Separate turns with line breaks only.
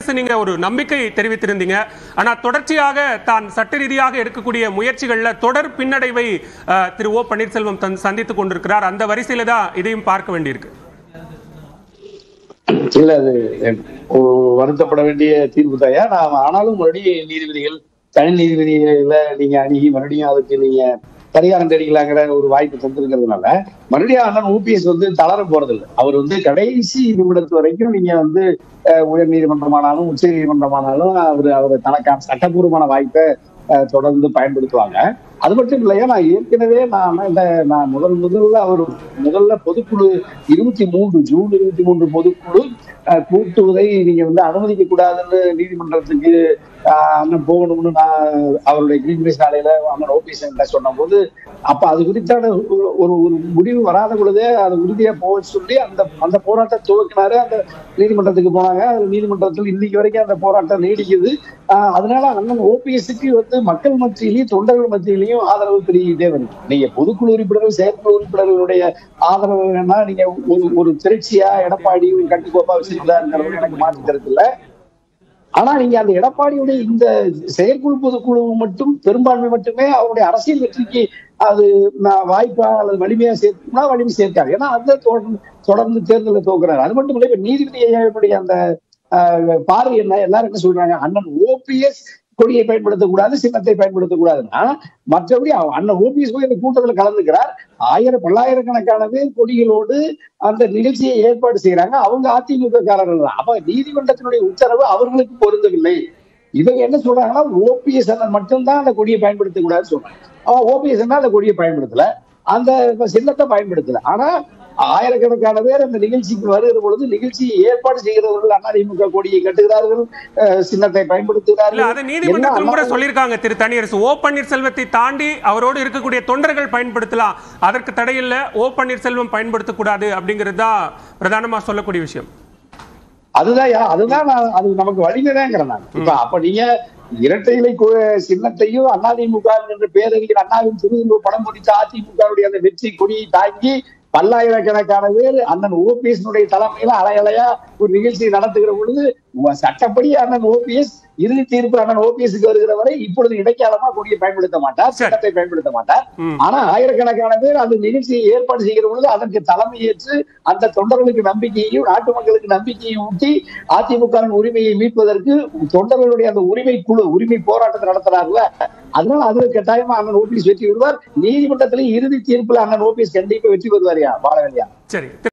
நீங்க ஒரு நம்பிக்கை தெரிவித்திருந்தீங்க ஆனா தொடர்ச்சியாக தான் சட்ட ரீதியாக எடுக்கக்கூடிய முயற்சிகள்ல தொடர் பின்னடைவை அஹ், திரு ஓ பன்னீர்செல்வம் தன் சந்தித்துக் கொண்டிருக்கிறார் அந்த வரிசையில தான் இதையும் பார்க்க வேண்டியிருக்கு
இல்ல அது ஒரு வருத்தப்பட வேண்டிய தீர்ப்பு தாயா நான் ஆனாலும் மறுபடியும் நீதிபதிகள் தனி நீதிபதிகளை நீங்க அணுகி மறுபடியும் அதுக்கு நீங்க பரிகாரம் தேடிக்கலாங்கிற ஒரு வாய்ப்பு தந்திருக்கிறதுனால மறுபடியும் அண்ணன் ஊபிஎஸ் வந்து தளர போறதில்லை அவர் வந்து கடைசி நிமிடத்து வரைக்கும் நீங்க வந்து அஹ், உயர் நீதிமன்றமானாலும் உச்ச நீதிமன்றமானாலும் அவர் அவர் தனக்கான சட்டப்பூர்வமான வாய்ப்பை அஹ், தொடர்ந்து பயன்படுத்துவாங்க அது மட்டும் இல்லையா நான் ஏற்கனவே நான் இந்த நான் முதல் முதல்ல அவர் முதல்ல பொதுக்குழு இருபத்தி மூன்று ஜூன் இருபத்தி மூன்று பொதுக்குழு அஹ், கூட்டுவதை நீங்க வந்து அனுமதிக்க கூடாதுன்னு நீதிமன்றத்துக்கு அஹ், அண்ணன் போகணும்னு நான் அவருடைய கிரீன்வேஸ் நாளையில அண்ணன் ஓபிஎஸ் சொன்ன போது அப்ப அது குறித்தான ஒரு ஒரு ஒரு முடிவு வராத பொழுதே அது உறுதியா போக சொல்லி அந்த அந்த போராட்டம் துவக்கினாரு அந்த நீதிமன்றத்துக்கு போனாங்க அது நீதிமன்றத்தில் இன்னைக்கு வரைக்கும் அந்த போராட்டம் நீடிக்குது ஆஹ் அதனால அண்ணன் ஓபிஎஸ்க்கு வந்து மக்கள் மத்தியிலையும் தொண்டர்கள் மத்தியிலையும் ஆதரவு பெருகிட்டே வருது நீங்க பொதுக்குழு உறுப்பினர்கள் செயற்குழு உறுப்பினர்களுடைய ஆதரவு வேணா நீங்க ஒரு ஒரு திரட்சியா எடப்பாடி ஒரு கட்டுக்கோப்பா வச்சிருந்தாருங்கிறது எனக்கு மாற்று கருத்து இல்ல ஆனா நீங்க அந்த எடப்பாடியுடைய இந்த செயற்குழு பொதுக்குழு மட்டும் பெரும்பான்மை மட்டுமே அவருடைய அரசியல் வெற்றிக்கு அது நான் வாய்ப்பா அல்லது வலிமையா சேர்த்துனா வலிமை சேர்க்காது ஏன்னா அந்த தொடர்ந்து தொடர்ந்து தேர்தலில் தோக்குறாரு அது மட்டும் இல்ல இப்ப நீதிபதி ஐயாவுடைய அந்த ஆஹ், பார்வை என்ன எல்லாரும் என்ன சொல்றாங்க அண்ணன் ஓபிஎஸ் கொடியை பயன்படுத்தக்கூடாது சின்னத்தை பயன்படுத்தக்கூடாதுன்னா மற்றபடி அவ- அண்ணன் ஓபிஎஸ் போய் இந்த கூட்டத்தில் கலந்துக்கிறார் ஆயிரம் பல்லாயிரக்கணக்கான பேர் கொடிகளோடு அந்த நிகழ்ச்சியை ஏற்பாடு செய்யறாங்க அவங்க அதிமுக காரர்கள் தான் அப்ப நீதிமன்றத்தினுடைய உத்தரவு அவர்களுக்கு பொருந்தவில்லை இவங்க என்ன சொல்றாங்கன்னா ஓபிஎஸ் அண்ணன் மட்டும்தான் அந்த கொடியை பயன்படுத்தக்கூடாதுன்னு சொல்றாங்க அவன் ஓபிஎஸ் அந்த கொடியை பயன்படுத்தல அந்த இப்ப சின்னத்தை பயன்படுத்தல ஆனா ஆயிரக்கணக்கான பேர் அந்த நிகழ்ச்சிக்கு வருகிற பொழுது நிகழ்ச்சியை ஏற்பாடு செய்கிறவர்கள் அதிமுக கொடியை கட்டுகிறார்கள் அஹ், சின்னத்தை
இல்ல
பயன்படுத்துகிறார்கள்
அதை நீதிமன்றத்திலும் கூட
என்ன
சொல்லியிருக்காங்க திரு தனியரசு ஓ பன்னீர்செல்வத்தை தாண்டி அவரோடு இருக்கக்கூடிய தொண்டர்கள் பயன்படுத்தலாம் அதற்கு தடையில்ல ஓ பன்னீர்செல்வம் பயன்படுத்தக்கூடாது அப்படிங்கிறது தான் பிரதானமா சொல்லக்கூடிய விஷயம்
அதுதான் யா- அதுதான் நான் அது நமக்கு வலிமைதாங்கிறேன் நான் இப்ப அப்ப நீங்க இரட்டை இலை கு- சின்னத்தையும் அதிமுக என்ற பேரறிஞர் அண்ணாவின் திருவுருவ படம் பொறித்த அதிமுகவுடைய அந்த வெற்றி கொடியை தாங்கி பல்லாயிரக்கணக்கான பேர் அண்ணன் ஓபிஎஸ் தலைமையில அலையலையா ஒரு நிகழ்ச்சி நடத்துகிற பொழுது உ- சட்டப்படி அண்ணன் ஓபிஎஸ் இறுதி தீர்ப்பு அண்ணன் ஓபிஎஸ்க்கு வருகிற வரை இப்பொழுது இடைக்காலமா கொடியை பயன்படுத்த மாட்டார்
சரி.
சட்டத்தை பயன்படுத்த மாட்டார்
ம்.
ஆனா ஆயிரக்கணக்கான பேர் அந்த நிகழ்ச்சியை ஏற்பாடு செய்கிற பொழுது அதற்கு தலைமை ஏற்று அந்த தொண்டர்களுக்கு நம்பிக்கையையும் நாட்டு மக்களுக்கு நம்பிக்கையை ஊட்டி அதிமுகவின் உரிமையை மீட்பதற்கு தொண்டர்களுடைய அந்த உரிமை குழு உரிமை போராட்டத்தை நடத்துறாருல அதனால அதுல கட்டாயமா அண்ணன் ஓபிஎஸ் வெற்றி பெறுவார் நீதிமன்றத்திலே இறுதி தீர்ப்புல அண்ணன் ஓபிஎஸ் கண்டிப்பா வெற்றி பெறுவாரியா பாலகல்யா
சரி